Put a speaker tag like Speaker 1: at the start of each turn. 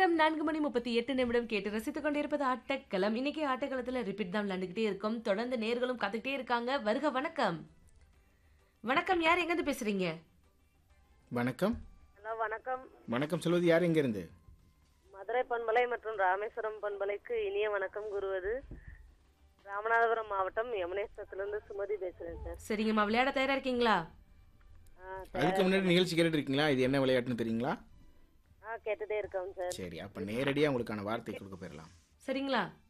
Speaker 1: நேரம் நான்கு மணி முப்பத்தி எட்டு நிமிடம் கேட்டு ரசித்துக் கொண்டிருப்பது ஆட்டக்களம் இன்னைக்கு ஆட்டக்களத்துல ரிப்பீட் தான் விளையாண்டுகிட்டே இருக்கோம் தொடர்ந்து நேர்களும் கத்துக்கிட்டே இருக்காங்க வருக வணக்கம் வணக்கம் யார் எங்கிருந்து பேசுறீங்க
Speaker 2: வணக்கம்
Speaker 3: ஹலோ வணக்கம்
Speaker 2: வணக்கம் சொல்வது யார் இருந்து
Speaker 3: மதுரை பண்பலை மற்றும் ராமேஸ்வரம் பண்பலைக்கு இனிய வணக்கம் கூறுவது ராமநாதபுரம் மாவட்டம் யமுனேஸ்வரத்திலிருந்து சுமதி பேசுறேன் சார்
Speaker 1: சரிங்கம்மா விளையாட தயாரா இருக்கீங்களா
Speaker 3: ஆ
Speaker 2: அதுக்கு முன்னாடி நிகழ்ச்சி கேட்டுட்டு இருக்கீங்களா இது என்ன விளையாட்டுன்னு தெரியுங்களா
Speaker 3: ஆ கேட்டுட்டே இருக்கோம் சார்
Speaker 2: சரி அப்போ நேரடியாக உங்களுக்கான வார்த்தை கொடுக்க போயிடலாம்
Speaker 1: சரிங்களா